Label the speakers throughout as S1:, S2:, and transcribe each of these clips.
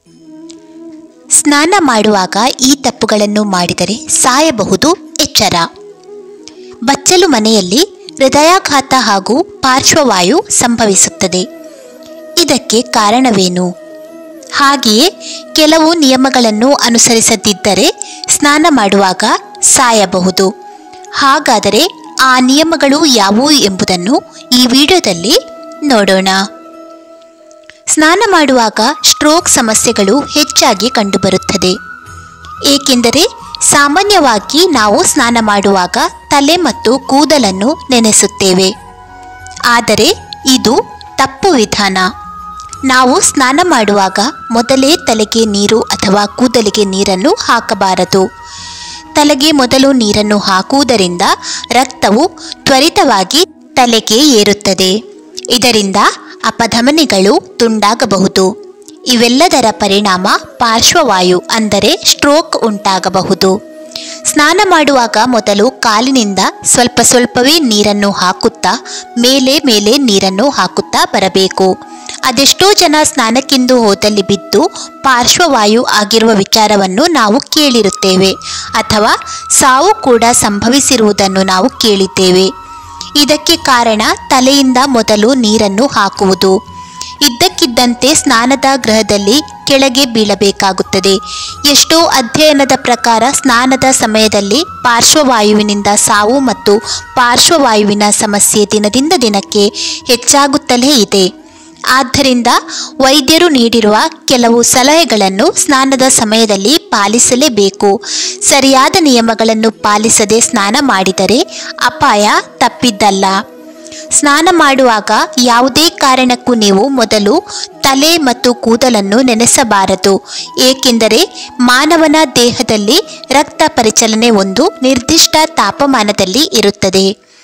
S1: ಸ್ನಾನ ಮಾಡುವಾಗ ಈ ತಪ್ಪುಗಳನ್ನು ಮಾಡಿದರೆ ಸಾಯಬಹುದು ಎಚ್ಚರ ಬಚ್ಚಲು ಮನೆಯಲ್ಲಿ ಹೃದಯಾಘಾತ ಹಾಗೂ ಪಾರ್ಶ್ವವಾಯು ಸಂಭವಿಸುತ್ತದೆ ಇದಕ್ಕೆ ಕಾರಣವೇನು ಹಾಗೆಯೇ ಕೆಲವು ನಿಯಮಗಳನ್ನು ಅನುಸರಿಸದಿದ್ದರೆ ಸ್ನಾನ ಮಾಡುವಾಗ ಸಾಯಬಹುದು ಹಾಗಾದರೆ ಆ ನಿಯಮಗಳು ಯಾವುವು ಎಂಬುದನ್ನು ಈ ವಿಡಿಯೋದಲ್ಲಿ ನೋಡೋಣ ಸ್ನಾನ ಮಾಡುವಾಗ ಸ್ಟ್ರೋಕ್ ಸಮಸ್ಯೆಗಳು ಹೆಚ್ಚಾಗಿ ಕಂಡುಬರುತ್ತದೆ ಏಕೆಂದರೆ ಸಾಮಾನ್ಯವಾಗಿ ನಾವು ಸ್ನಾನ ಮಾಡುವಾಗ ತಲೆ ಮತ್ತು ಕೂದಲನ್ನು ನೆನೆಸುತ್ತೇವೆ ಆದರೆ ಇದು ತಪ್ಪು ವಿಧಾನ ನಾವು ಸ್ನಾನ ಮಾಡುವಾಗ ಮೊದಲೇ ತಲೆಗೆ ನೀರು ಅಥವಾ ಕೂದಲಿಗೆ ನೀರನ್ನು ಹಾಕಬಾರದು ತಲೆಗೆ ಮೊದಲು ನೀರನ್ನು ಹಾಕುವುದರಿಂದ ರಕ್ತವು ತ್ವರಿತವಾಗಿ ತಲೆಗೆ ಏರುತ್ತದೆ ಇದರಿಂದ ಅಪಧಮನಿಗಳು ತುಂಡಾಗಬಹುದು ಇವೆಲ್ಲದರ ಪರಿಣಾಮ ಪಾರ್ಶ್ವವಾಯು ಅಂದರೆ ಸ್ಟ್ರೋಕ್ ಉಂಟಾಗಬಹುದು ಸ್ನಾನ ಮಾಡುವಾಗ ಮೊದಲು ಕಾಲಿನಿಂದ ಸ್ವಲ್ಪ ಸ್ವಲ್ಪವೇ ನೀರನ್ನು ಹಾಕುತ್ತಾ ಮೇಲೆ ಮೇಲೆ ನೀರನ್ನು ಹಾಕುತ್ತಾ ಬರಬೇಕು ಅದೆಷ್ಟೋ ಜನ ಸ್ನಾನಕ್ಕೆಂದು ಹೋದಲ್ಲಿ ಬಿದ್ದು ಪಾರ್ಶ್ವವಾಯು ಆಗಿರುವ ವಿಚಾರವನ್ನು ನಾವು ಕೇಳಿರುತ್ತೇವೆ ಅಥವಾ ಸಾವು ಕೂಡ ಸಂಭವಿಸಿರುವುದನ್ನು ನಾವು ಕೇಳಿದ್ದೇವೆ ಇದಕ್ಕೆ ಕಾರಣ ತಲೆಯಿಂದ ಮೊದಲು ನೀರನ್ನು ಹಾಕುವುದು ಇದ್ದಕ್ಕಿದ್ದಂತೆ ಸ್ನಾನದ ಗೃಹದಲ್ಲಿ ಕೆಳಗೆ ಬೀಳಬೇಕಾಗುತ್ತದೆ ಎಷ್ಟೋ ಅಧ್ಯಯನದ ಪ್ರಕಾರ ಸ್ನಾನದ ಸಮಯದಲ್ಲಿ ಪಾರ್ಶ್ವವಾಯುವಿನಿಂದ ಸಾವು ಮತ್ತು ಪಾರ್ಶ್ವವಾಯುವಿನ ಸಮಸ್ಯೆ ದಿನದಿಂದ ದಿನಕ್ಕೆ ಹೆಚ್ಚಾಗುತ್ತಲೇ ಇದೆ ಆದ್ದರಿಂದ ವೈದ್ಯರು ನೀಡಿರುವ ಕೆಲವು ಸಲಹೆಗಳನ್ನು ಸ್ನಾನದ ಸಮಯದಲ್ಲಿ ಪಾಲಿಸಲೇಬೇಕು ಸರಿಯಾದ ನಿಯಮಗಳನ್ನು ಪಾಲಿಸದೆ ಸ್ನಾನ ಮಾಡಿದರೆ ಅಪಾಯ ತಪ್ಪಿದ್ದಲ್ಲ ಸ್ನಾನ ಮಾಡುವಾಗ ಯಾವುದೇ ಕಾರಣಕ್ಕೂ ನೀವು ಮೊದಲು ತಲೆ ಮತ್ತು ಕೂದಲನ್ನು ನೆನೆಸಬಾರದು ಏಕೆಂದರೆ ಮಾನವನ ದೇಹದಲ್ಲಿ ರಕ್ತ ಪರಿಚಲನೆ ಒಂದು ನಿರ್ದಿಷ್ಟ ತಾಪಮಾನದಲ್ಲಿ ಇರುತ್ತದೆ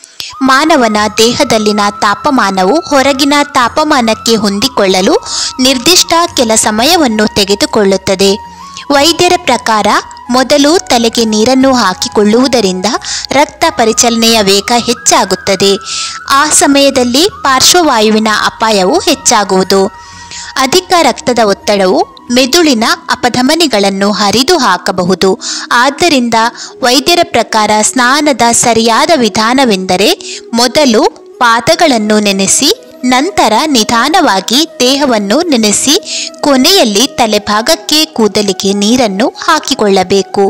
S1: ಮಾನವನ ದೇಹದಲ್ಲಿನ ತಾಪಮಾನವು ಹೊರಗಿನ ತಾಪಮಾನಕ್ಕೆ ಹೊಂದಿಕೊಳ್ಳಲು ನಿರ್ದಿಷ್ಟ ಕೆಲ ಸಮಯವನ್ನು ತೆಗೆದುಕೊಳ್ಳುತ್ತದೆ ವೈದ್ಯರ ಪ್ರಕಾರ ಮೊದಲು ತಲೆಗೆ ನೀರನ್ನು ಹಾಕಿಕೊಳ್ಳುವುದರಿಂದ ರಕ್ತ ಪರಿಚಲನೆಯ ವೇಗ ಹೆಚ್ಚಾಗುತ್ತದೆ ಆ ಸಮಯದಲ್ಲಿ ಪಾರ್ಶ್ವವಾಯುವಿನ ಅಪಾಯವು ಹೆಚ್ಚಾಗುವುದು ಅಧಿಕ ರಕ್ತದ ಒತ್ತಡವು ಮೆದುಳಿನ ಅಪಧಮನಿಗಳನ್ನು ಹರಿದು ಹಾಕಬಹುದು ಆದ್ದರಿಂದ ವೈದ್ಯರ ಪ್ರಕಾರ ಸ್ನಾನದ ಸರಿಯಾದ ವಿಧಾನವೆಂದರೆ ಮೊದಲು ಪಾದಗಳನ್ನು ನೆನೆಸಿ ನಂತರ ನಿಧಾನವಾಗಿ ದೇಹವನ್ನು ನೆನೆಸಿ ಕೊನೆಯಲ್ಲಿ ತಲೆಭಾಗಕ್ಕೆ ಕೂದಲಿಗೆ ನೀರನ್ನು ಹಾಕಿಕೊಳ್ಳಬೇಕು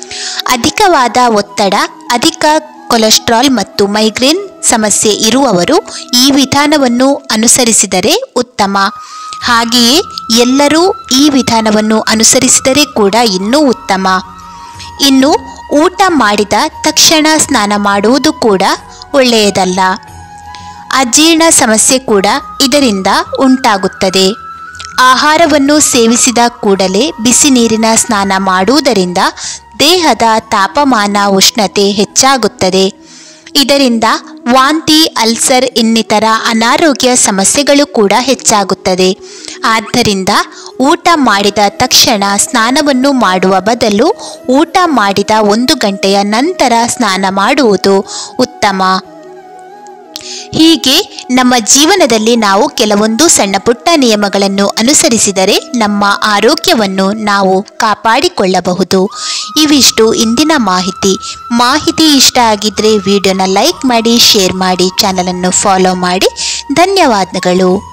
S1: ಅಧಿಕವಾದ ಒತ್ತಡ ಅಧಿಕ ಕೊಲೆಸ್ಟ್ರಾಲ್ ಮತ್ತು ಮೈಗ್ರೇನ್ ಸಮಸ್ಯೆ ಇರುವವರು ಈ ವಿಧಾನವನ್ನು ಅನುಸರಿಸಿದರೆ ಉತ್ತಮ ಹಾಗೆಯೇ ಎಲ್ಲರೂ ಈ ವಿಧಾನವನ್ನು ಅನುಸರಿಸಿದರೆ ಕೂಡ ಇನ್ನೂ ಉತ್ತಮ ಇನ್ನು ಊಟ ಮಾಡಿದ ತಕ್ಷಣ ಸ್ನಾನ ಮಾಡುವುದು ಕೂಡ ಒಳ್ಳೆಯದಲ್ಲ ಅಜೀರ್ಣ ಸಮಸ್ಯೆ ಕೂಡ ಇದರಿಂದ ಉಂಟಾಗುತ್ತದೆ ಆಹಾರವನ್ನು ಸೇವಿಸಿದ ಕೂಡಲೇ ಬಿಸಿ ನೀರಿನ ಸ್ನಾನ ಮಾಡುವುದರಿಂದ ದೇಹದ ತಾಪಮಾನ ಉಷ್ಣತೆ ಹೆಚ್ಚಾಗುತ್ತದೆ ಇದರಿಂದ ವಾಂತಿ ಅಲ್ಸರ್ ಇನ್ನಿತರ ಅನಾರೋಗ್ಯ ಸಮಸ್ಯೆಗಳು ಕೂಡ ಹೆಚ್ಚಾಗುತ್ತದೆ ಆದ್ದರಿಂದ ಊಟ ಮಾಡಿದ ತಕ್ಷಣ ಸ್ನಾನವನ್ನು ಮಾಡುವ ಬದಲು ಊಟ ಮಾಡಿದ ಒಂದು ಗಂಟೆಯ ನಂತರ ಸ್ನಾನ ಮಾಡುವುದು ಉತ್ತಮ ಹೀಗೆ ನಮ್ಮ ಜೀವನದಲ್ಲಿ ನಾವು ಕೆಲವೊಂದು ಸಣ್ಣ ಪುಟ್ಟ ನಿಯಮಗಳನ್ನು ಅನುಸರಿಸಿದರೆ ನಮ್ಮ ಆರೋಗ್ಯವನ್ನು ನಾವು ಕಾಪಾಡಿಕೊಳ್ಳಬಹುದು ಇವಿಷ್ಟು ಇಂದಿನ ಮಾಹಿತಿ ಮಾಹಿತಿ ಇಷ್ಟ ಆಗಿದ್ರೆ ವಿಡಿಯೋನ ಲೈಕ್ ಮಾಡಿ ಶೇರ್ ಮಾಡಿ ಚಾನಲನ್ನು ಫಾಲೋ ಮಾಡಿ ಧನ್ಯವಾದಗಳು